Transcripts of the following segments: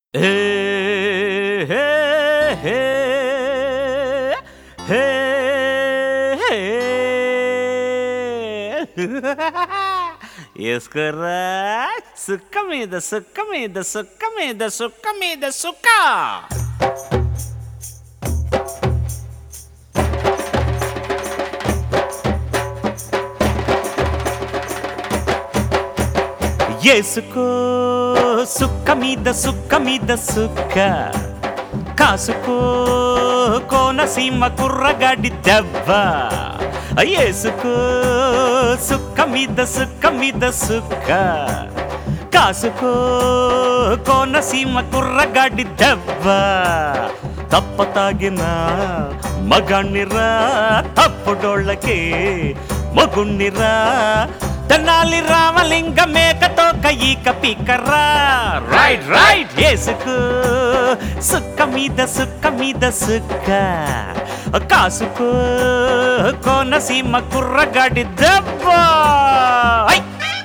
హే హే హే హే హే. వేసుకోరా సుక్క మీద సుక్క మీద సుక్క మీద సుక్క మీద సుక్క ఏసుకో సుక్క మీద సుక్క మీద సుక్క కాసుకో కోనసీమ కుర్రగాడి దెబ్బ ఏసుకో సుక్క మీద సుక్క మీద సుక్క కాసుకో కోనసీమ కుర్రగాడి దెబ్బ తప్ప తాగిన మగాణ్ణిరా తప్పుడోళ్ళకే మగుణ్ణిరా తెనాలి రామలింగ మేకతో కయ్యిక పీకర్రా రైట్ రైట్ ఏసుకు సుక్క మీద సుక్క మీద సుక్క కాసుకో కోనసీమ కుర్రగాడి దెబ్బ ఐ!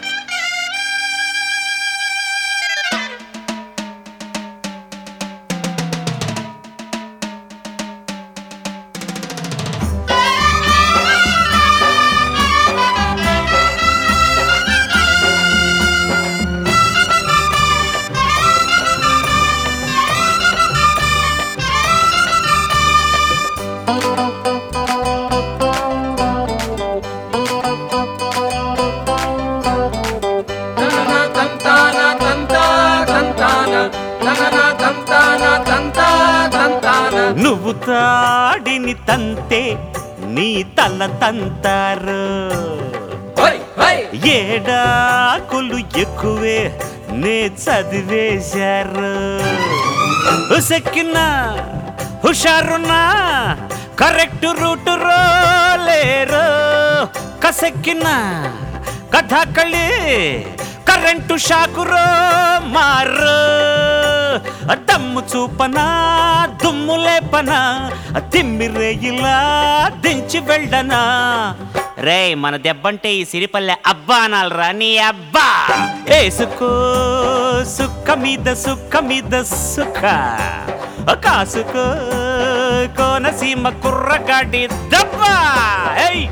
తంతాన తంతా తంతాన తనన తంతాన తంతా తంతాన నువ్వు తాడిని తంతే నీ తల తంతారు హై హై ఏడాకులు ఎక్కువే నే చదివేశారు ఉసెక్కిన హుషారున్నా కరెక్ట్ రూట్ రోలేరు కసెక్కిన కథకళి కరెంటు షాకురో మారు దమ్ము చూపనా దుమ్ము లేపనా తిమ్మిరేయిలా దించి వెళ్ళనా రే మన దెబ్బంటే ఈ సిరిపల్లె అబ్బా అనాలరా నీ అబ్బా ఏసుకో సుక్క మీద సుక్క మీద సుఖ కాసుకో కోనసీమ కుర్రగాడి దబ్బా ఏయ్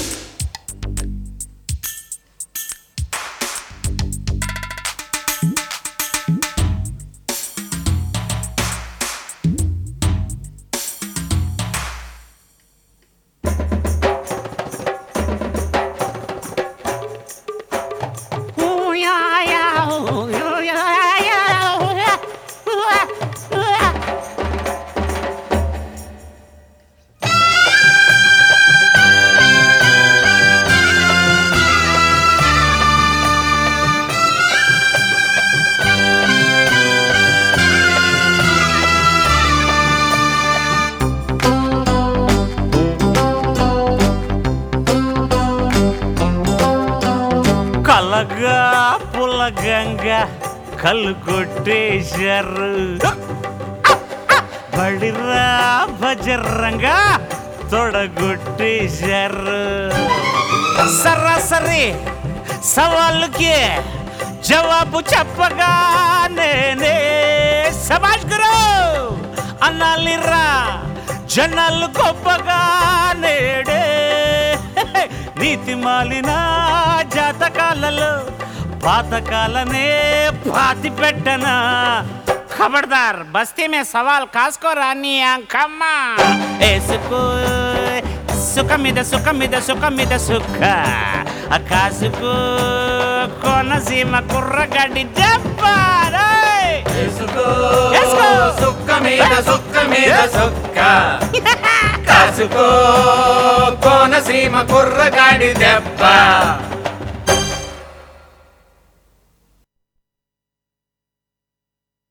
కలగా పులగంగా కళ్ళు కొట్టేశారు బడిరా బజరంగా తొడగొట్టేశారు సరాసరి సవాళ్ళకి జవాబు చెప్పగా నేనే సమాజ్ గురు అనాలిరా జనాలు గొప్పగా నేడే నీతి మాలిన జాతకాలలో పాతకాలనే పాతి పెట్టనా ఖబర్దార్ బస్తీ మే సవాల్ కాసుకోరా నీ అంకమ్మ ఏసుకో సుఖ మీద సుఖ మీద సుఖ మీద సుఖ కాసుకో కోనసీమ కుర్రగడ్డి దెబ్బారే వేసుకో వేసుకో. సుక్క మీద సుక్క మీద సుక్క కాసుకో కోనసీమ కుర్రగాడి దెబ్బ